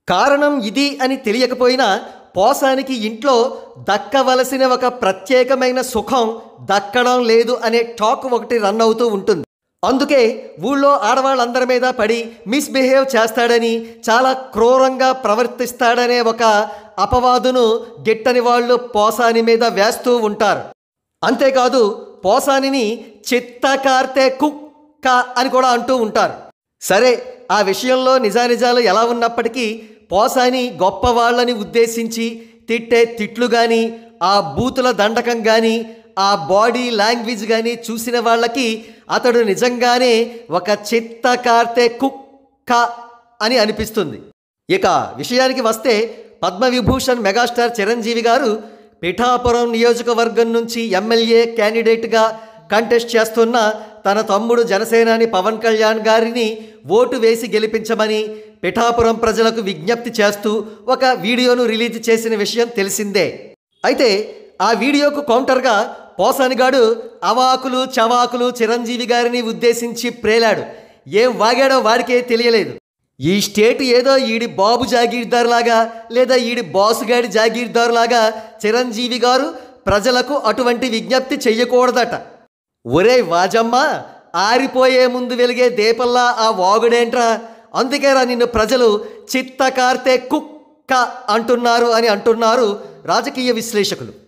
కారణం ఇది అని తెలియకపోయినా పోసానికి ఇంట్లో దక్కవలసిన ఒక ప్రత్యేకమైన సుఖం దక్కడం లేదు అనే టాక్ ఒకటి రన్ అవుతూ ఉంటుంది అందుకే ఊళ్ళో ఆడవాళ్ళందరి మీద పడి మిస్బిహేవ్ చేస్తాడని చాలా క్రూరంగా ప్రవర్తిస్తాడనే ఒక అపవాదును గిట్టని వాళ్ళు పోసాని మీద వేస్తూ ఉంటారు అంతేకాదు పోసానిని చిత్తకార్తె కుక్క అని కూడా అంటూ ఉంటారు సరే ఆ విషయంలో నిజానిజాలు ఎలా ఉన్నప్పటికీ పోసాని గొప్పవాళ్ళని ఉద్దేశించి తిట్టే తిట్లు కానీ ఆ బూతుల దండకం కానీ ఆ బాడీ లాంగ్వేజ్ కానీ చూసిన వాళ్ళకి అతడు నిజంగానే ఒక చిత్తకార్తె కుక్క అని అనిపిస్తుంది ఇక విషయానికి వస్తే పద్మవిభూషణ్ మెగాస్టార్ చిరంజీవి గారు పిఠాపురం నియోజకవర్గం నుంచి ఎమ్మెల్యే క్యాండిడేట్గా కంటెస్ట్ చేస్తున్న తన తమ్ముడు జనసేనాని పవన్ కళ్యాణ్ గారిని ఓటు వేసి గెలిపించమని పిఠాపురం ప్రజలకు విజ్ఞప్తి చేస్తూ ఒక వీడియోను రిలీజ్ చేసిన విషయం తెలిసిందే అయితే ఆ వీడియోకు కౌంటర్గా పోసానిగాడు అవాకులు చవాకులు చిరంజీవి గారిని ఉద్దేశించి ప్రేలాడు ఏం వాగాడో వాడికే తెలియలేదు ఈ స్టేట్ ఏదో ఈడి బాబు జాగీర్దారులాగా లేదా ఈడి బాసుగాడి జాగీర్దారులాగా చిరంజీవి గారు ప్రజలకు అటువంటి విజ్ఞప్తి చెయ్యకూడదట ఒరే వాజమ్మ ఆరిపోయే ముందు వెలిగే దీపల్లా ఆ వాగుడేంట్రా అందుకేరా నిన్ను ప్రజలు చిత్తకార్తె కుక్క అంటున్నారు అని అంటున్నారు రాజకీయ విశ్లేషకులు